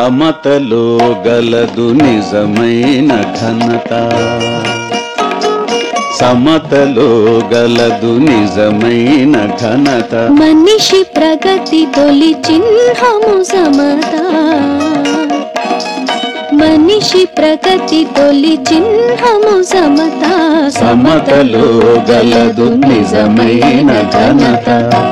సమతలో గలదు నిజమైన ఘనత సమతలో గలదు నిజమైన ఘనత మనిషి ప్రగతి తొలి చిహ్నము సమత మనిషి ప్రగతి తొలి చిహ్నము సమత సమతలో గలదు నిజమైన ఘనత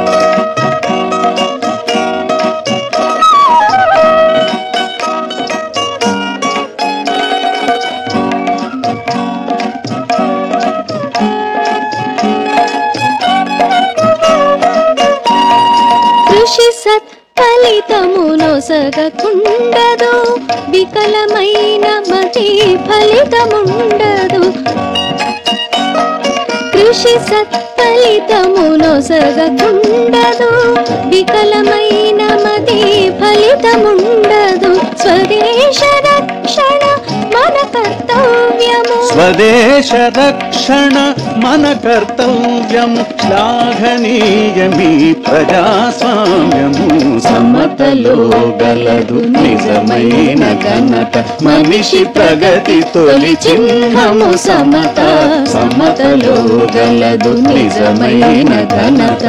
కృషి సత్ ఫలితమునొసగకుండదు వికలమైన మతి ఫలితముండదు కృషి సత్ ఫలితమునొసగకుండదు వికలమైన మతి ఫలితముండదు స్వదేశ రక్షణ మన కర్తవ్యము స్వదేశ రక్షణ మన కర్తవ్యము శ్లాఘనీయమీ ప్రజాస్వామ్యము సమతలో గలదు నిజమైన ఘనత మనిషి ప్రగతి తొలి చిహ్నము సమత సమతలో గలదు నిజమైన ఘనత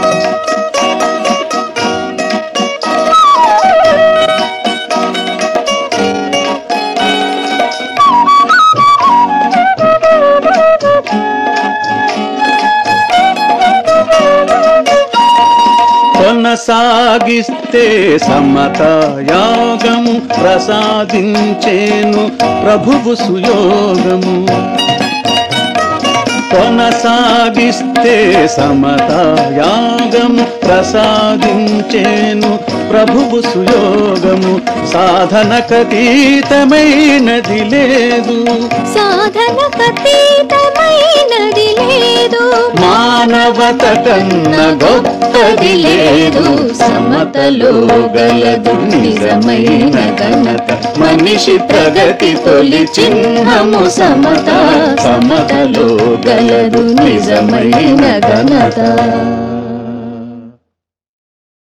కొనసాగిస్తే సమత యాగము ప్రసాదించేను ప్రభువు సుయోగము కొనసాగిస్తే సమత యాగము ప్రసాదించేను ప్రభువు సుయోగము సాధన కతీతమైనది లేదు సాధన కతీతమైనది లేదు మానవత కన్న గొప్పది లేదు సమతలో గలదు నిజమైన ఘనత మనిషి ప్రగతి తొలి చిహ్నము సమత సమతలో గలదు నిజమైన ఘనత